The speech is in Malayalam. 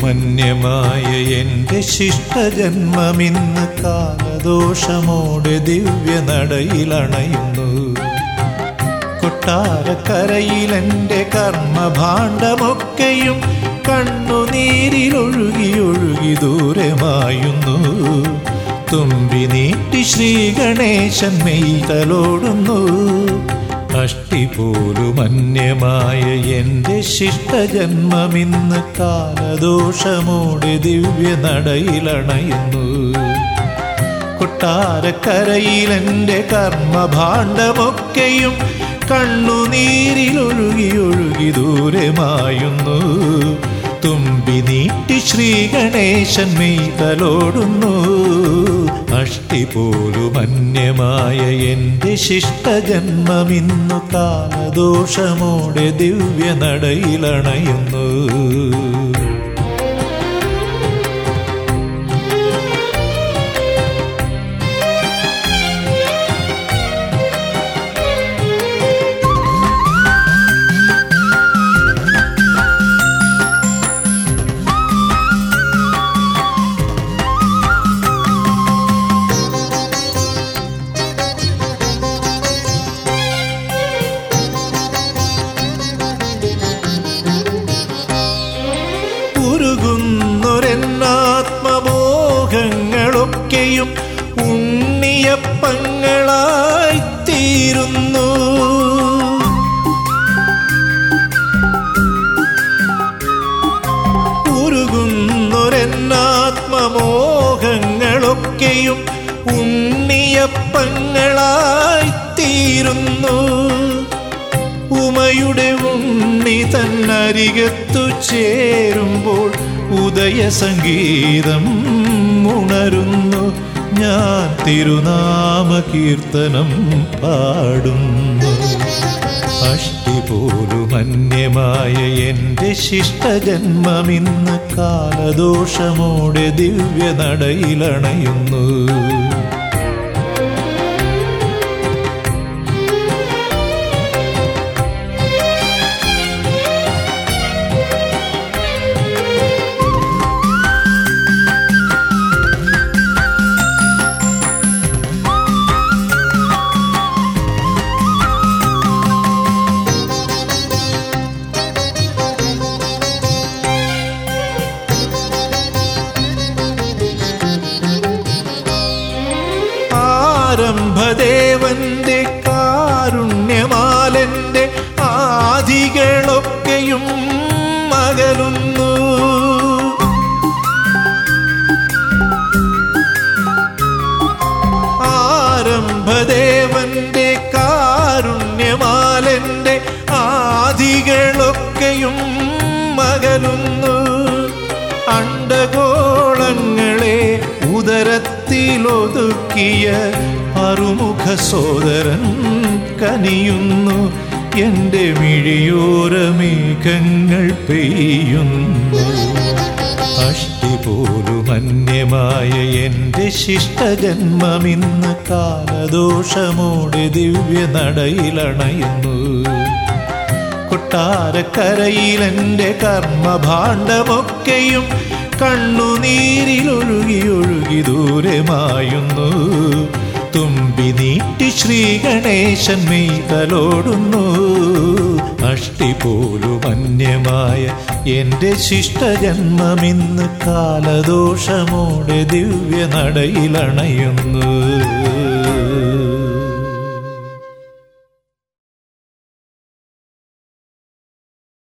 മന്യമായ എൻ്റെ ശിഷ്ടജന്മമിന്ന് കാലദോഷമോടെ ദിവ്യ നടയിലണയുന്നു കൊട്ടാരക്കരയിൽ എൻ്റെ കർമ്മഭാണ്ഡമൊക്കെയും കണ്ണുനീരിലൊഴുകി ഒഴുകി ദൂരമായുന്നു തുമ്പി നീട്ടി ശ്രീ ഗണേശൻ മെയ്തലോടുന്നു അഷ്ടി പോലും അന്യമായ എൻ്റെ ശിഷ്ടജന്മമിന്ന് കാലദോഷമോടെ ദിവ്യ നടയിലണയുന്നു കൊട്ടാരക്കരയിൽ എൻ്റെ കർമ്മഭാണ്ഡമൊക്കെയും കണ്ണുനീരിലൊഴുകി ഒഴുകി ദൂരമായുന്നു തുമ്പി നീട്ടി ശ്രീ ഗണേശൻ മെയ്തലോടുന്നു അഷ്ടി പോലും അന്യമായ എൻ്റെ ശിഷ്ടജന്മമിന്നു കാലദോഷമോടെ ദിവ്യ നടയിലണയുന്നു ഉരുകുന്നൊരെന്നാത്മമോഹങ്ങളൊക്കെയും ഉണ്ണിയപ്പങ്ങളായി തീരുന്നു ഉരുകുന്നൊരെന്നാത്മമോഹങ്ങളൊക്കെയും ഉണ്ണിയപ്പങ്ങളായി തീരുന്നു ഉമയുടെ ഉണ്ണി തന്നരികത്തു ചേരുമ്പോൾ ഉദയസംഗീതം ഉണരുന്നു ഞാൻ തിരുനാമ കീർത്തനം പാടുന്നു അഷ്ടി പോലും അന്യമായ എൻ്റെ ശിഷ്ടജന്മമിന്ന് കാലദോഷമോടെ ദിവ്യ നടയിലണയുന്നു ആരംഭദേവന്റെ കാരുണ്യമാലന്റെ ആദികളൊക്കെയും മകലുന്നു ആരംഭദേവന്റെ കാരുണ്യമാലന്റെ ആദികളൊക്കെയും മകലുന്നു അണ്ടഗോളങ്ങളെ ഉദരത്തിലൊതുക്കിയ അറുമുഖ സോദരൻ കനിയുന്നു എൻ്റെ മിഴിയോരമേഘങ്ങൾ പെയ്യുന്നു അഷ്ടി പോലും അന്യമായ എൻ്റെ ശിഷ്ടജന്മമിന്ന് കാലദോഷമോടെ ദിവ്യ നടയിലണയുന്നു കൊട്ടാരക്കരയിൽ എൻ്റെ കർമ്മഭാണ്ഡമൊക്കെയും കണ്ണുനീരിലൊഴുകി ഒഴുകി ദൂരമായുന്നു തുമ്പി നീട്ടി ശ്രീ ഗണേശൻ മെയ്തലോടുന്നു അഷ്ടി പോലും അന്യമായ എൻ്റെ ശിഷ്ടജന്മമിന്ന് കാലദോഷമോടെ ദിവ്യ നടയിലണയുന്നു